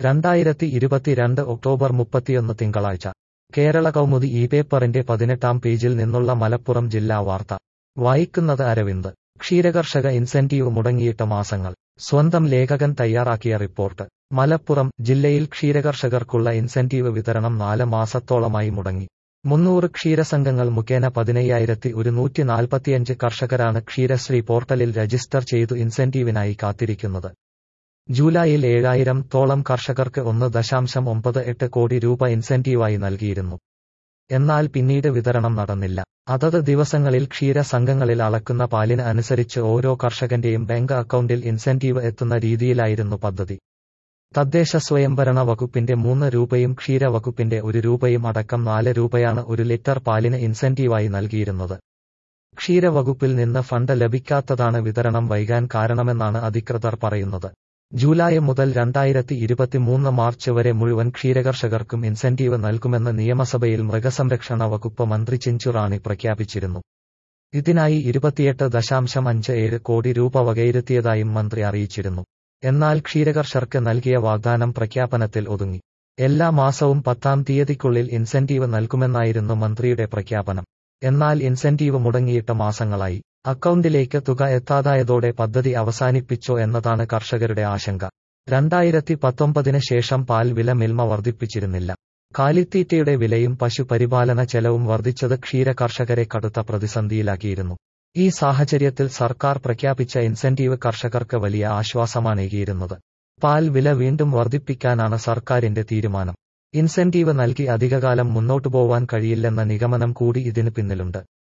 രണ്ടായിരത്തി ഇരുപത്തിരണ്ട് ഒക്ടോബർ മുപ്പത്തിയൊന്ന് തിങ്കളാഴ്ച കേരള കൗമുദി ഈ പേപ്പറിന്റെ പതിനെട്ടാം പേജിൽ നിന്നുള്ള മലപ്പുറം ജില്ലാ വാർത്ത വായിക്കുന്നത് അരവിന്ദ് ക്ഷീരകർഷക ഇൻസെന്റീവ് മുടങ്ങിയിട്ട മാസങ്ങൾ സ്വന്തം ലേഖകൻ തയ്യാറാക്കിയ റിപ്പോർട്ട് മലപ്പുറം ജില്ലയിൽ ക്ഷീരകർഷകർക്കുള്ള ഇൻസെന്റീവ് വിതരണം നാല് മാസത്തോളമായി മുടങ്ങി മുന്നൂറ് ക്ഷീരസംഘങ്ങൾ മുഖേന പതിനയ്യായിരത്തി ഒരുന്നൂറ്റി നാൽപ്പത്തിയഞ്ച് കർഷകരാണ് ക്ഷീരശ്രീ പോർട്ടലിൽ രജിസ്റ്റർ ചെയ്തു ഇൻസെന്റീവിനായി കാത്തിരിക്കുന്നത് ജൂലൈയിൽ ഏഴായിരം തോളം കർഷകർക്ക് ഒന്ന് ദശാംശം ഒമ്പത് എട്ട് കോടി രൂപ ഇൻസെന്റീവായി നൽകിയിരുന്നു എന്നാൽ പിന്നീട് വിതരണം നടന്നില്ല അതത് ദിവസങ്ങളിൽ ക്ഷീര സംഘങ്ങളിൽ അളക്കുന്ന പാലിന് അനുസരിച്ച് ഓരോ കർഷകന്റെയും ബാങ്ക് അക്കൗണ്ടിൽ ഇൻസെന്റീവ് എത്തുന്ന രീതിയിലായിരുന്നു പദ്ധതി തദ്ദേശ സ്വയംഭരണ വകുപ്പിന്റെ മൂന്ന് രൂപയും ക്ഷീര വകുപ്പിന്റെ ഒരു രൂപയും അടക്കം നാല് രൂപയാണ് ഒരു ലിറ്റർ പാലിന് ഇൻസെന്റീവായി നൽകിയിരുന്നത് ക്ഷീരവകുപ്പിൽ നിന്ന് ഫണ്ട് ലഭിക്കാത്തതാണ് വിതരണം വൈകാൻ കാരണമെന്നാണ് അധികൃതർ പറയുന്നത് ജൂലൈ മുതൽ രണ്ടായിരത്തി ഇരുപത്തിമൂന്ന് മാർച്ച് വരെ മുഴുവൻ ക്ഷീരകർഷകർക്കും ഇൻസെന്റീവ് നൽകുമെന്ന് നിയമസഭയിൽ മൃഗസംരക്ഷണ വകുപ്പ് മന്ത്രി ചിഞ്ചുറാണി പ്രഖ്യാപിച്ചിരുന്നു ഇതിനായി ഇരുപത്തിയെട്ട് ദശാംശം അഞ്ച് ഏഴ് കോടി രൂപ വകയിരുത്തിയതായും മന്ത്രി അറിയിച്ചിരുന്നു എന്നാൽ ക്ഷീരകർഷകർക്ക് നൽകിയ വാഗ്ദാനം പ്രഖ്യാപനത്തിൽ ഒതുങ്ങി എല്ലാ മാസവും പത്താം തീയതിക്കുള്ളിൽ ഇൻസെന്റീവ് നൽകുമെന്നായിരുന്നു മന്ത്രിയുടെ പ്രഖ്യാപനം എന്നാൽ ഇൻസെന്റീവ് മുടങ്ങിയിട്ട മാസങ്ങളായി അക്കൗണ്ടിലേക്ക് തുക എത്താതായതോടെ പദ്ധതി അവസാനിപ്പിച്ചോ എന്നതാണ് കർഷകരുടെ ആശങ്ക രണ്ടായിരത്തി പത്തൊമ്പതിന് ശേഷം പാൽ വില മിൽമ വർദ്ധിപ്പിച്ചിരുന്നില്ല കാലിത്തീറ്റയുടെ വിലയും പശുപരിപാലന ചെലവും വർദ്ധിച്ചത് ക്ഷീര കർഷകരെ കടുത്ത പ്രതിസന്ധിയിലാക്കിയിരുന്നു ഈ സാഹചര്യത്തിൽ സർക്കാർ പ്രഖ്യാപിച്ച ഇൻസെന്റീവ് കർഷകർക്ക് വലിയ ആശ്വാസമാണേകിയിരുന്നത് പാൽ വില വീണ്ടും വർദ്ധിപ്പിക്കാനാണ് സർക്കാരിന്റെ തീരുമാനം ഇൻസെന്റീവ് നൽകി അധികകാലം മുന്നോട്ടുപോവാൻ കഴിയില്ലെന്ന നിഗമനം കൂടി ഇതിന് പിന്നിലുണ്ട്